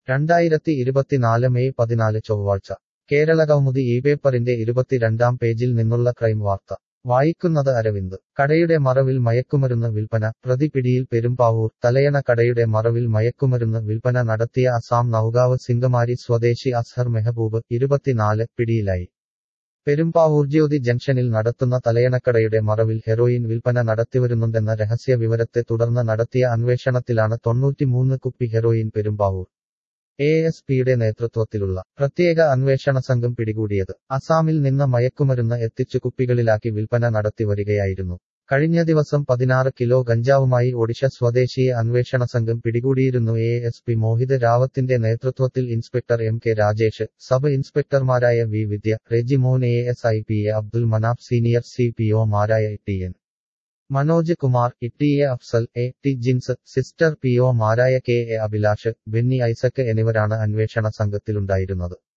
രണ്ടായിരത്തി ഇരുപത്തിനാല് മെയ് പതിനാല് ചൊവ്വാഴ്ച കേരള കൗമുദി ഈ പേപ്പറിന്റെ ഇരുപത്തിരണ്ടാം പേജിൽ നിന്നുള്ള ക്രൈം വാർത്ത വായിക്കുന്നത് അരവിന്ദ് കടയുടെ മറവിൽ മയക്കുമരുന്ന് വിൽപ്പന പ്രതി പിടിയിൽ പെരുമ്പാവൂർ തലയണ കടയുടെ മറവിൽ മയക്കുമരുന്ന് വിൽപ്പന നടത്തിയ അസാം നൌഗാവ് സിംഗമാരി സ്വദേശി അസ്ഹർ മെഹബൂബ് ഇരുപത്തിനാല് പിടിയിലായി പെരുമ്പാവൂർ ജ്യോതി ജംഗ്ഷനിൽ നടത്തുന്ന തലയണക്കടയുടെ മറവിൽ ഹെറോയിൻ വിൽപ്പന നടത്തിവരുന്നുണ്ടെന്ന രഹസ്യ വിവരത്തെ തുടർന്ന് നടത്തിയ അന്വേഷണത്തിലാണ് തൊണ്ണൂറ്റിമൂന്ന് കുപ്പി ഹെറോയിൻ പെരുമ്പാവൂർ എ എസ് പിയുടെ നേതൃത്വത്തിലുള്ള പ്രത്യേക അന്വേഷണ സംഘം പിടികൂടിയത് അസാമിൽ നിന്ന് മയക്കുമരുന്ന് എത്തിച്ചു കുപ്പികളിലാക്കി വിൽപ്പന നടത്തി വരികയായിരുന്നു കഴിഞ്ഞ ദിവസം പതിനാറ് കിലോ ഗഞ്ചാവുമായി ഒഡിഷ സ്വദേശിയെ അന്വേഷണ സംഘം പിടികൂടിയിരുന്നു എ എസ് പി മോഹിത് രാവത്തിന്റെ നേതൃത്വത്തിൽ inspector M K Rajesh sub ഇൻസ്പെക്ടർമാരായ V Vidya Rejimon A S I P A Abdul Manaf senior C P ഒമാരായ T N Manoj Kumar E A Afsal A T Jins sister P ഒമാരായ കെ എ അഭിലാഷ് ബെന്നി ഐസക് എന്നിവരാണ് അന്വേഷണ സംഘത്തിലുണ്ടായിരുന്നത്